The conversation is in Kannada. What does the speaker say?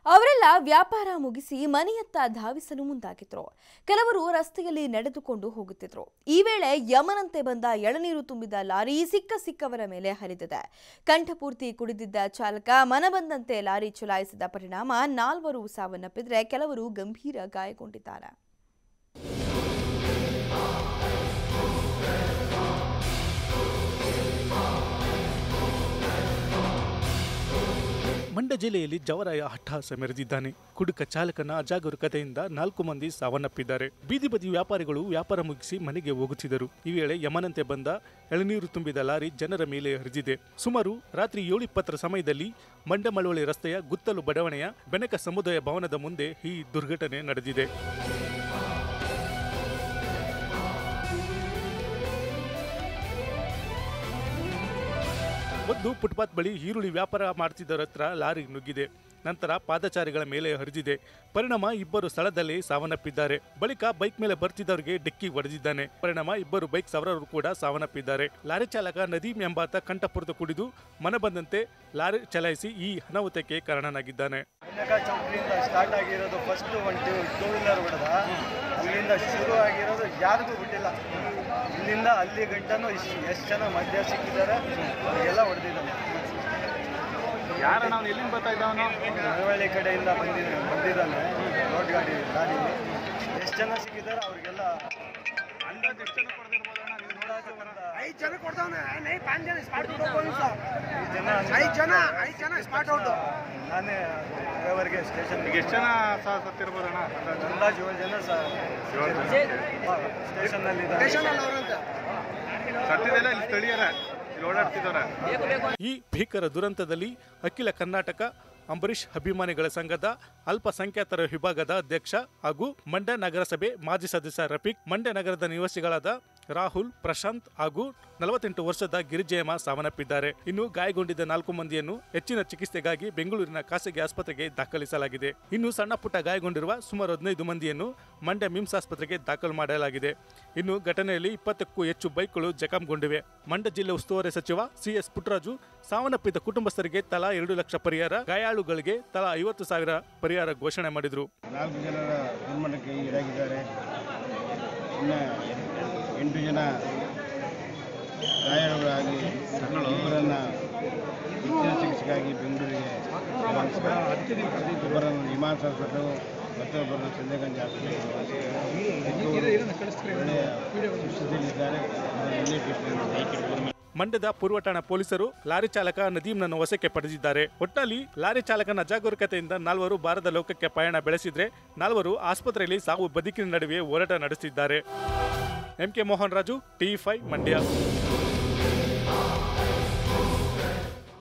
ಅವರೆಲ್ಲ ವ್ಯಾಪಾರ ಮುಗಿಸಿ ಮನೆಯತ್ತ ಧಾವಿಸಲು ಮುಂದಾಗಿದ್ರು ಕೆಲವರು ರಸ್ತೆಯಲ್ಲಿ ನಡೆದುಕೊಂಡು ಹೋಗುತ್ತಿದ್ರು ಈ ವೇಳೆ ಯಮನಂತೆ ಬಂದ ಎಳನೀರು ತುಂಬಿದ ಲಾರಿ ಸಿಕ್ಕ ಸಿಕ್ಕವರ ಮೇಲೆ ಹರಿದಿದೆ ಕಂಠಪೂರ್ತಿ ಕುಡಿದಿದ್ದ ಚಾಲಕ ಮನಬಂದಂತೆ ಲಾರಿ ಚಲಾಯಿಸಿದ ಪರಿಣಾಮ ನಾಲ್ವರು ಸಾವನ್ನಪ್ಪಿದ್ರೆ ಕೆಲವರು ಗಂಭೀರ ಗಾಯಗೊಂಡಿದ್ದಾರೆ ಮಂಡ್ಯ ಜಿಲ್ಲೆಯಲ್ಲಿ ಜವರಾಯ ಹಟ್ಟಹಾಸ ಮೆರೆದಿದ್ದಾನೆ ಕುಡುಕ ಚಾಲಕನ ಅಜಾಗರೂಕತೆಯಿಂದ ನಾಲ್ಕು ಮಂದಿ ಸಾವನ್ನಪ್ಪಿದ್ದಾರೆ ಬೀದಿ ಬದಿ ವ್ಯಾಪಾರಿಗಳು ವ್ಯಾಪಾರ ಮುಗಿಸಿ ಮನೆಗೆ ಹೋಗುತ್ತಿದ್ದರು ಈ ವೇಳೆ ಯಮನಂತೆ ಬಂದ ಎಳನೀರು ತುಂಬಿದ ಲಾರಿ ಜನರ ಮೇಲೆ ಹರಿದಿದೆ ಸುಮಾರು ರಾತ್ರಿ ಏಳು ಇಪ್ಪತ್ತರ ಸಮಯದಲ್ಲಿ ಮಂಡ್ಯ ಮಳವಳ್ಳಿ ರಸ್ತೆಯ ಗುತ್ತಲು ಬಡಾವಣೆಯ ಬೆನಕ ಸಮುದಾಯ ಭವನದ ಮುಂದೆ ಈ ದುರ್ಘಟನೆ ನಡೆದಿದೆ ಒಂದು ಫುಟ್ಪಾತ್ ಬಳಿ ಈರುಳ್ಳಿ ವ್ಯಾಪಾರ ಮಾಡ್ತಿದ್ದರ ಹತ್ರ ಲಾರಿ ನುಗ್ಗಿದೆ ನಂತರ ಪಾದಚಾರಿಗಳ ಮೇಲೆ ಹರಿದಿದೆ ಪರಿಣಾಮ ಇಬ್ಬರು ಸ್ಥಳದಲ್ಲಿ ಸಾವನ್ನಪ್ಪಿದ್ದಾರೆ ಬಳಿಕ ಬೈಕ್ ಮೇಲೆ ಬರ್ತಿದ್ದವರಿಗೆ ಡಿಕ್ಕಿ ಹೊಡೆದಿದ್ದಾನೆ ಪರಿಣಾಮ ಇಬ್ಬರು ಬೈಕ್ ಸವಾರರು ಕೂಡ ಸಾವನ್ನಪ್ಪಿದ್ದಾರೆ ಲಾರಿ ಚಾಲಕ ನದೀಮ್ ಎಂಬಾತ ಕಂಠಪುರದ ಕುಡಿದು ಮನ ಬಂದಂತೆ ಲಾರಿ ಚಲಾಯಿಸಿ ಈ ಅನಾಹುತಕ್ಕೆ ಕಾರಣನಾಗಿದ್ದಾನೆ ಕನ್ಯಕ ಚೌಟ್ರಿಯಿಂದ ಸ್ಟಾರ್ಟ್ ಆಗಿರೋದು ಫಸ್ಟ್ ಒಂದು ಟೂ ಟೂ ವೀಲರ್ ಹೊಡೆದ ಅಲ್ಲಿಂದ ಶುರು ಆಗಿರೋದು ಯಾರಿಗೂ ಬಿಟ್ಟಿಲ್ಲ ಇಲ್ಲಿಂದ ಅಲ್ಲಿ ಗಂಟನೂ ಇಷ್ಟು ಎಷ್ಟು ಜನ ಮಧ್ಯ ಸಿಕ್ಕಿದ್ದಾರೆ ಅವ್ರಿಗೆಲ್ಲ ಹೊಡೆದಿದ್ದಾನೆ ಯಾರಣ್ಣ ಅವ್ನು ಎಲ್ಲಿಂದ ಬರ್ತಾ ಇದ್ದವನು ಮಳವಳ್ಳಿ ಕಡೆಯಿಂದ ಬಂದಿದ್ದ ಬಂದಿದ್ದಾನೆ ರೋಡ್ ಗಾಡಿ ಲಾರಿ ಎಷ್ಟು ಜನ ಸಿಕ್ಕಿದ್ದಾರೆ ಅವ್ರಿಗೆಲ್ಲ ಅಂದಾಜು ಎಷ್ಟು ಜನ ಕೊಡ್ದಿರ್ಬೋದಣ್ಣ ನೀವು ನೋಡೋಕೆ ಒಂದು ಐದು ಜನ ಕೊಡ್ತಾವನೆ ನೈ ಪಾಂಚ್ ಜನ ಸ್ಪಾಟ್ ಔಟ್ ಐದು ಜನ ಐದು ಜನ ಐದು ಜನ ಸ್ಪಾಟ್ ಔಟ್ ನಾನೇ ಡ್ರೈವರ್ಗೆ ಸ್ಟೇಷನ್ ಈಗ ಎಷ್ಟು ಜನ ಸಹ ಸತ್ತಿರ್ಬೋದಣ್ಣ ಅಂದಾಜು ಅಂದಾಜು ಏಳು ಜನ ಸರ್ ಏಳು ಜನ ಸ್ಟೇಷನ್ನಲ್ಲಿ ಸ್ಟೇಷನ್ ಅಲ್ಲಿ ಅವ್ರಂತ ಸತ್ತಿದೆಲ್ಲ ಇಲ್ಲಿ ಸ್ಥಳೀಯರ ಇಲ್ಲಿ ಓಡಾಡ್ತಿದ್ದವ್ರ ಈ ಭೀಕರ ದುರಂತದಲ್ಲಿ ಅಖಿಲ ಕರ್ನಾಟಕ ಅಂಬರೀಷ್ ಅಭಿಮಾನಿಗಳ ಸಂಘದ ಅಲ್ಪಸಂಖ್ಯಾತರ ವಿಭಾಗದ ಅಧ್ಯಕ್ಷ ಹಾಗೂ ಮಂಡ್ಯ ನಗರಸಭೆ ಮಾಜಿ ಸದಸ್ಯ ರಫೀಕ್ ಮಂಡ್ಯ ನಗರದ ನಿವಾಸಿಗಳಾದ ರಾಹುಲ್ ಪ್ರಶಾಂತ್ ಹಾಗೂ ನಲವತ್ತೆಂಟು ವರ್ಷದ ಗಿರಿಜಯಮ್ಮ ಸಾವನ್ನಪ್ಪಿದ್ದಾರೆ ಇನ್ನು ಗಾಯಗೊಂಡಿದ್ದ ನಾಲ್ಕು ಮಂದಿಯನ್ನು ಹೆಚ್ಚಿನ ಚಿಕಿತ್ಸೆಗಾಗಿ ಬೆಂಗಳೂರಿನ ಖಾಸಗಿ ಆಸ್ಪತ್ರೆಗೆ ದಾಖಲಿಸಲಾಗಿದೆ ಇನ್ನು ಸಣ್ಣ ಪುಟ್ಟ ಗಾಯಗೊಂಡಿರುವ ಸುಮಾರು ಹದಿನೈದು ಮಂದಿಯನ್ನು ಮಂಡ್ಯ ಮಿಮ್ಸ್ ಆಸ್ಪತ್ರೆಗೆ ದಾಖಲು ಮಾಡಲಾಗಿದೆ ಇನ್ನು ಘಟನೆಯಲ್ಲಿ ಇಪ್ಪತ್ತಕ್ಕೂ ಹೆಚ್ಚು ಬೈಕ್ಗಳು ಜಖಂಗೊಂಡಿವೆ ಮಂಡ್ಯ ಜಿಲ್ಲೆ ಉಸ್ತುವಾರಿ ಸಚಿವ ಸಿಎಸ್ ಪುಟ್ಟರಾಜು ಸಾವನ್ನಪ್ಪಿದ ಕುಟುಂಬಸ್ಥರಿಗೆ ತಲಾ ಎರಡು ಲಕ್ಷ ಪರಿಹಾರ ಗಾಯಾಳುಗಳಿಗೆ ತಲಾ ಐವತ್ತು ಸಾವಿರ ಪರಿಹಾರ ಘೋಷಣೆ ಮಾಡಿದರು ನಾಲ್ಕು ಜನರ ದುರ್ಮರಣಕ್ಕೆ ಈಡಾಗಿದ್ದಾರೆ ಇನ್ನು ಎಂಟು ಜನ ಗಾಯಾಳುಗಳಾಗಿ ಇಬ್ಬರನ್ನು ಹೆಚ್ಚಿನ ಚಿಕಿತ್ಸೆಗಾಗಿ ಬೆಂಗಳೂರಿಗೆ ರವಾನಿಸಿದ್ದಾರೆ. ಇಬ್ಬರನ್ನು ವಿಮಾನ ಆಸ್ಪತ್ರೆ ಮತ್ತೊಬ್ಬರನ್ನು ಚಂದ್ರಗಂಜ್ ಆಸ್ಪತ್ರೆಗೆ ಒಳ್ಳೆಯ ಸ್ಥಿತಿಯಲ್ಲಿದ್ದಾರೆ ಅವರನ್ನು ಒಳ್ಳೆಯ ಟ್ರೀಟ್ಮೆಂಟ್ ಮಂಡ್ಯದ ಪೂರ್ವ ಠಾಣಾ ಪೊಲೀಸರು ಲಾರಿ ಚಾಲಕ ನದೀಮ್ನನ್ನು ವಶಕ್ಕೆ ಪಡೆದಿದ್ದಾರೆ ಒಟ್ಟಿನಲ್ಲಿ ಲಾರಿ ಚಾಲಕನ ಅಜಾಗರೂಕತೆಯಿಂದ ನಾಲ್ವರು ಭಾರತ ಲೋಕಕ್ಕೆ ಪಯಣ ಬೆಳೆಸಿದ್ರೆ ನಾಲ್ವರು ಆಸ್ಪತ್ರೆಯಲ್ಲಿ ಸಾವು ಬದುಕಿನ ನಡುವೆ ಹೋರಾಟ ನಡೆಸಿದ್ದಾರೆ M K Mohan Raju T five Mandya